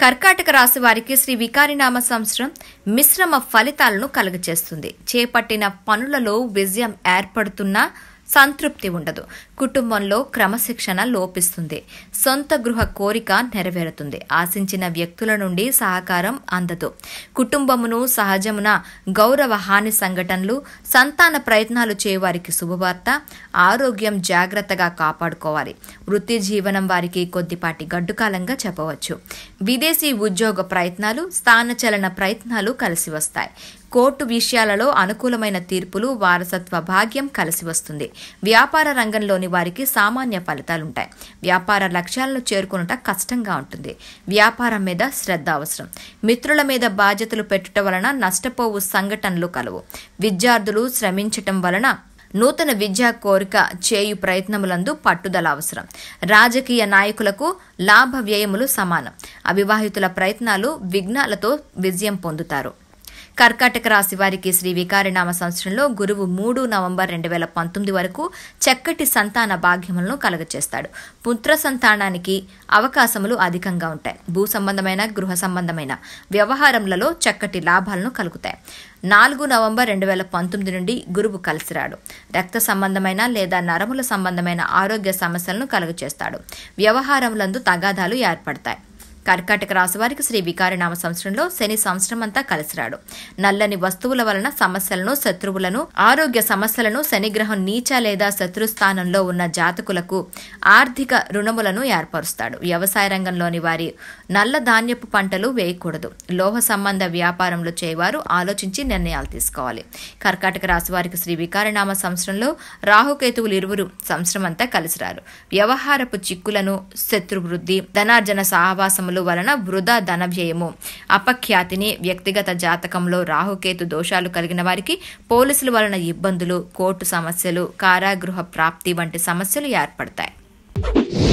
కర్కాటక రాశి వారికి శ్రీ వికారినామ సంవత్సరం మిశ్రమ ఫలితాలను కలుగచేస్తుంది చేపట్టిన పనులలో విజయం ఏర్పడుతున్నా సంతృప్తి ఉండదు కుటుంబంలో క్రమశిక్షణ లోపిస్తుంది సొంత గృహ కోరిక నెరవేరుతుంది ఆశించిన వ్యక్తుల నుండి సహకారం అందదు కుటుంబమును సహజమున గౌరవ హాని సంఘటనలు సంతాన ప్రయత్నాలు చేయవారికి శుభవార్త ఆరోగ్యం జాగ్రత్తగా కాపాడుకోవాలి వృత్తి జీవనం వారికి కొద్దిపాటి గడ్డుకాలంగా చెప్పవచ్చు విదేశీ ఉద్యోగ ప్రయత్నాలు స్థానచలన ప్రయత్నాలు కలిసి వస్తాయి కోర్టు విషయాలలో అనుకూలమైన తీర్పులు వారసత్వ భాగ్యం కలిసి వస్తుంది వ్యాపార రంగంలోని వారికి సామాన్య ఫలితాలుంటాయి వ్యాపార లక్ష్యాలను చేరుకునుట కష్టంగా ఉంటుంది వ్యాపారం మీద శ్రద్ధ అవసరం మిత్రుల మీద బాధ్యతలు పెట్టుట వలన నష్టపోవు సంఘటనలు కలవు విద్యార్థులు శ్రమించటం వలన నూతన విద్యా కోరిక చేయు ప్రయత్నములందు పట్టుదల అవసరం రాజకీయ నాయకులకు లాభ వ్యయములు సమానం అవివాహితుల ప్రయత్నాలు విఘ్నాలతో విజయం పొందుతారు కర్కాటక రాశి వారికి శ్రీ వికారినామ సంవత్సరంలో గురువు మూడు నవంబర్ రెండు వేల పంతొమ్మిది వరకు చక్కటి సంతాన భాగ్యములను కలుగచేస్తాడు పుత్ర సంతానానికి అవకాశములు అధికంగా ఉంటాయి భూ సంబంధమైన గృహ సంబంధమైన వ్యవహారములలో చక్కటి లాభాలను కలుగుతాయి నాలుగు నవంబర్ రెండు వేల పంతొమ్మిది నుండి గురువు కలిసిరాడు రక్త సంబంధమైన లేదా నరముల సంబంధమైన ఆరోగ్య సమస్యలను కలుగచేస్తాడు వ్యవహారములందు తగాదాలు ఏర్పడతాయి కర్కాటక రాశి వారికి శ్రీ వికారినామ సంవత్సరంలో శని సంవత్సరం అంతా కలిసిరాడు నల్లని వస్తువుల వలన సమస్యలను శత్రువులను ఆరోగ్య సమస్యలను శనిగ్రహం నీచ లేదా శత్రు స్థానంలో ఉన్న జాతకులకు ఆర్థిక రుణములను ఏర్పరుస్తాడు వ్యవసాయ రంగంలోని వారి నల్ల ధాన్యపు పంటలు వేయకూడదు లోహ సంబంధ వ్యాపారంలో చేయవారు ఆలోచించి నిర్ణయాలు తీసుకోవాలి కర్కాటక రాశి వారికి శ్రీ వికారనామ సంవత్సరంలో రాహుకేతువులు ఇరువురు సంవత్సరం అంతా కలిసిరారు వ్యవహారపు చిక్కులను శత్రువృద్ధి ధనార్జన సహవాసములు వలన వృధా ధన వ్యయము అపఖ్యాతిని వ్యక్తిగత జాతకంలో రాహుకేతు దోషాలు కలిగిన వారికి పోలీసుల వలన ఇబ్బందులు కోర్టు సమస్యలు కారాగృహ ప్రాప్తి వంటి సమస్యలు ఏర్పడతాయి